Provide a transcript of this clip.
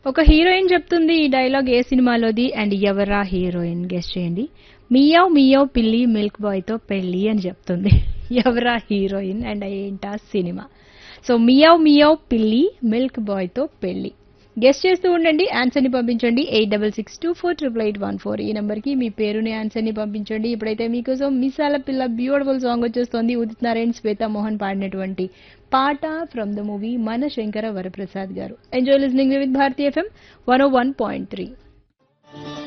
ఒక హీరోయిన్ చెప్తుంది ఈ డైలాగ్ ఏ సినిమాలోది అండ్ ఎవరా హీరోయిన్ గెస్ట్ చేయండి మియావ్ మియావ్ పిల్లి మిల్క్ బాయ్ తో పెళ్లి అని చెప్తుంది ఎవరా హీరోయిన్ అండ్ ఏంటా సినిమా సో మియావ్ మియావ్ పిల్లి మిల్క్ బాయ్ తో పెళ్లి గెస్ట్ చేస్తూ ఉండండి ఆన్సర్ ని పంపించండి eight double six two four triple eight one four ఈ నెంబర్ కి మీ పేరుని ఆన్సర్ ని పంపించండి ఇప్పుడైతే మీకోసం మిసాల పిల్ల బ్యూటిఫుల్ సాంగ్ వచ్చేస్తోంది ఉదిత్ నారాయణ్ శ్వేత మోహన్ పాడినటువంటి పాట ఫ్రమ్ ద మూవీ మన శంకర వరప్రసాద్ గారు enjoy listening with Bharati FM one O one point three